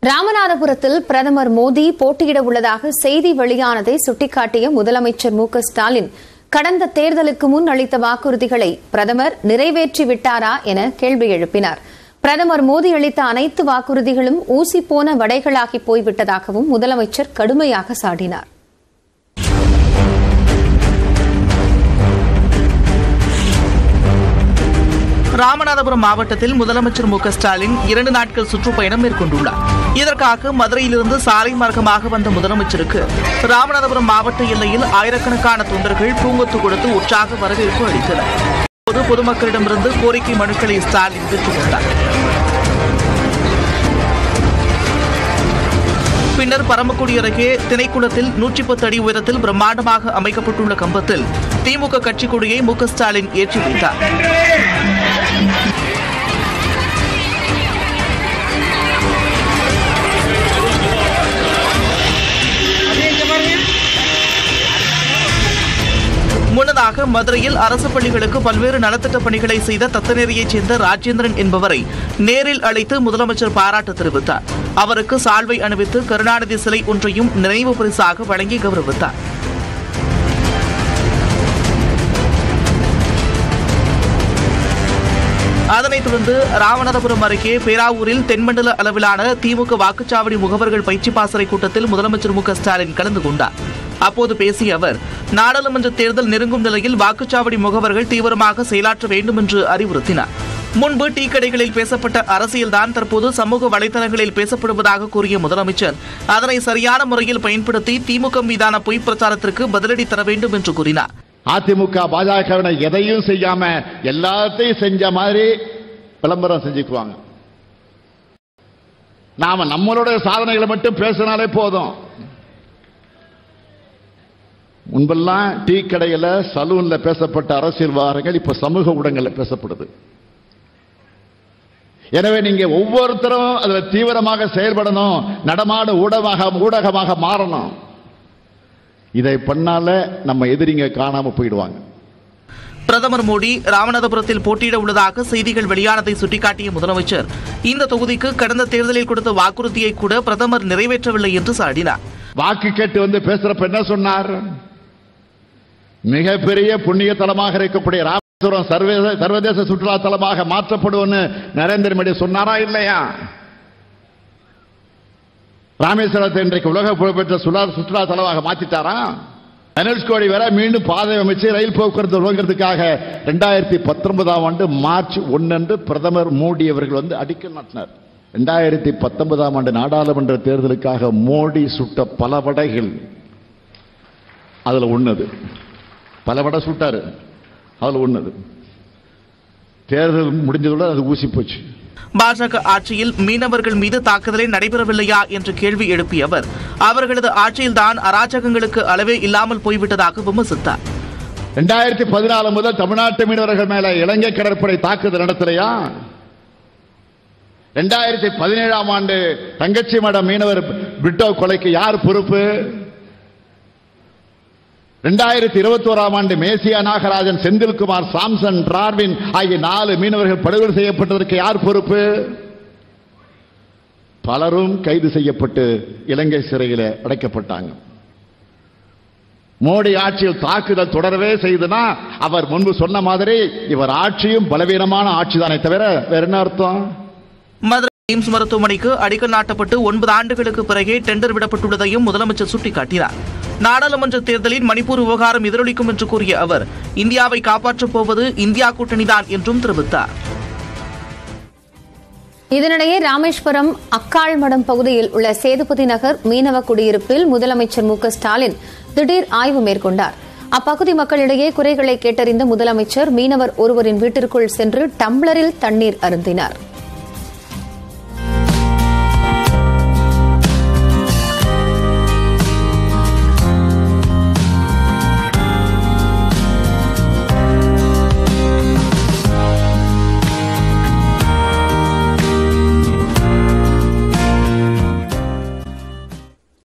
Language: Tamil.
ராமநாதபுரத்தில் பிரதமர் மோடி போட்டியிட உள்ளதாக செய்தி வெளியானதை சுட்டிக்காட்டிய முதலமைச்சர் மு க ஸ்டாலின் கடந்த தேர்தலுக்கு முன் அளித்த வாக்குறுதிகளை பிரதமர் நிறைவேற்றிவிட்டாரா என கேள்வி எழுப்பினார் பிரதமர் மோடி அளித்த அனைத்து வாக்குறுதிகளும் ஊசி போன வடைகளாகி போய்விட்டதாகவும் முதலமைச்சர் கடுமையாக சாடினார் ராமநாதபுரம் மாவட்டத்தில் முதலமைச்சர் மு க ஸ்டாலின் இரண்டு நாட்கள் சுற்றுப்பயணம் மேற்கொண்டுள்ளார் இதற்காக மதுரையிலிருந்து சாலை மார்க்கமாக வந்த முதலமைச்சருக்கு ராமநாதபுரம் மாவட்ட எல்லையில் ஆயிரக்கணக்கான தொண்டர்கள் பூங்கொத்து கொடுத்து உற்சாக வரவேற்பு அளித்தனர் அப்போது பொதுமக்களிடமிருந்து கோரிக்கை மனுக்களை ஸ்டாலின் பெற்றுக்கொண்டார் பின்னர் பரமக்குடி அருகே திணைக்குளத்தில் நூற்றி பத்து அடி உயரத்தில் பிரம்மாண்டமாக அமைக்கப்பட்டுள்ள கம்பத்தில் திமுக கட்சி கொடியை மு க ஸ்டாலின் ஏற்றி வைத்தார் முன்னதாக மதுரையில் அரசு பள்ளிகளுக்கு பல்வேறு நலத்திட்ட பணிகளை செய்த தத்தநேரியைச் சேர்ந்த ராஜேந்திரன் என்பவரை நேரில் அழைத்து முதலமைச்சர் பாராட்டு தெரிவித்தார் அவருக்கு சால்வை அணிவித்து கருணாநிதி சிலை ஒன்றையும் நினைவு பரிசாக வழங்கி கௌரவித்தார் அதனைத் தொடர்ந்து ராமநாதபுரம் அருகே பேராவூரில் தென்மண்டல அளவிலான திமுக வாக்குச்சாவடி முகவர்கள் பயிற்சி பாசறை கூட்டத்தில் முதலமைச்சர் மு க ஸ்டாலின் கலந்து கொண்டார் அப்போது பேசிய அவர் நாடாளுமன்ற தேர்தல் நெருங்கும் நிலையில் வாக்குச்சாவடி முகவர்கள் தீவிரமாக செயலாற்ற வேண்டும் என்று அறிவுறுத்தினார் முன்பு டீ கடைகளில் பேசப்பட்ட அரசியல்தான் தற்போது சமூக வலைதளங்களில் பேசப்படுவதாக கூறிய முதலமைச்சர் அதனை சரியான முறையில் பயன்படுத்தி திமுக மீதான பொய் பிரச்சாரத்திற்கு பதிலடி தர வேண்டும் என்று கூறினார் அதிமுக பாஜகவினர் எதையும் செய்யாம எல்லாத்தையும் செஞ்ச மாதிரி விளம்பரம் செஞ்சுக்குவாங்க நாம நம்மளுடைய சாதனைகளை மட்டும் பேசினாலே போதும் முன்பெல்லாம் டீ கடையில சலூன்ல பேசப்பட்ட அரசியல் விவகாரங்கள் இப்ப சமூக ஊடகங்கள்ல பேசப்படுது எனவே நீங்க ஒவ்வொருத்தரும் அதுல தீவிரமாக செயல்படணும் நடமாட ஊடகமாக ஊடகமாக மாறணும் இதை பண்ணால நம்ம எதிரிங்க காணாம போயிடுவாங்க பிரதமர் மோடி ராமநாதபுரத்தில் போட்டியிட உள்ளதாக செய்திகள் வெளியானதை சுட்டிக்காட்டிய முதலமைச்சர் இந்த தொகுதிக்கு கடந்த தேர்தலில் கொடுத்த வாக்குறுதியை கூட பிரதமர் நிறைவேற்றவில்லை என்று சாடினார் வாக்கு கேட்டு வந்து பேசுறப்ப என்ன சொன்னார் மிகப்பெரிய புண்ணிய தலமாக இருக்கக்கூடிய ராமேஸ்வரம் சர்வதேச சர்வதேச சுற்றுலா தலமாக மாற்றப்படும்னு நரேந்திர மோடி சொன்னாரா இல்லையா ராமேஸ்வரத்தை இன்றைக்கு உலக புகழ்பெற்ற சுற்றுலா சுற்றுலா தலமாக மாத்திட்டாரா தனுஷ்கோடி வரை மீண்டும் பாதை அமைச்சு ரயில் போக்குவரத்து துவங்கிறதுக்காக ரெண்டாயிரத்தி பத்தொன்பதாம் ஆண்டு மார்ச் ஒன்னன்று பிரதமர் மோடி அவர்கள் வந்து அடிக்கல் நாட்டினார் ரெண்டாயிரத்தி பத்தொன்பதாம் ஆண்டு நாடாளுமன்ற தேர்தலுக்காக மோடி சுட்ட பல வடைகள் அதுல ஒண்ணது பல வடை சுட்டாரு அதுல ஒண்ணது தேர்தல் முடிஞ்சதோட அது ஊசி போச்சு பாஜக ஆட்சியில் மீனவர்கள் மீது தாக்குதலே நடைபெறவில்லையா என்று கேள்வி எழுப்பிய அவர் அவர்களது ஆட்சியில்தான் அராஜகங்களுக்கு அளவே இல்லாமல் போய்விட்டதாக விமர்சித்தார் ரெண்டாயிரத்தி பதினாலு முதல் தமிழ்நாட்டு மீனவர்கள் மேல இலங்கை கடற்படை தாக்குதல் நடத்தலையா ரெண்டாயிரத்தி பதினேழாம் ஆண்டு தங்கச்சி மடம் மீனவர் பிரிட்டோ கொலைக்கு யார் பொறுப்பு ரெண்டாயிரத்தி இருபத்தி ஓராம் ஆண்டு மேசியா நாகராஜன் செந்தில்குமார் சாம்சன் டிரார்வின் ஆகிய நாலு மீனவர்கள் படுகொலை செய்யப்பட்டதற்கு யார் பொறுப்பு பலரும் கைது செய்யப்பட்டு இலங்கை சிறையில் அடைக்கப்பட்டாங்க மோடி ஆட்சியில் தாக்குதல் தொடரவே செய்துனா அவர் முன்பு சொன்ன மாதிரி இவர் ஆட்சியும் பலவீனமான ஆட்சி தானே தவிர வேற என்ன அர்த்தம் மதுரை எய்ம்ஸ் மருத்துவமனைக்கு அடிக்கல் நாட்டப்பட்டு ஒன்பது ஆண்டுகளுக்கு பிறகே டெண்டர் விடப்பட்டுள்ளதையும் முதலமைச்சர் சுட்டிக்காட்டினார் நாடாளுமன்ற தேர்தலில் மணிப்பூர் விவகாரம் எதிரொலிக்கும் என்று கூறிய அவர் இந்தியாவை காப்பாற்றப் போவது இந்தியா கூட்டணிதான் என்றும் தெரிவித்தார் இதனிடையே ராமேஸ்வரம் அக்காள்மடம் பகுதியில் உள்ள சேதுபதி நகர் மீனவ குடியிருப்பில் முதலமைச்சர் மு க ஸ்டாலின் திடீர் ஆய்வு மேற்கொண்டார் அப்பகுதி மக்களிடையே குறைகளை கேட்டறிந்த முதலமைச்சர் மீனவர் ஒருவரின் வீட்டிற்குள் சென்று டம்ளரில் தண்ணீர் அருந்தினார்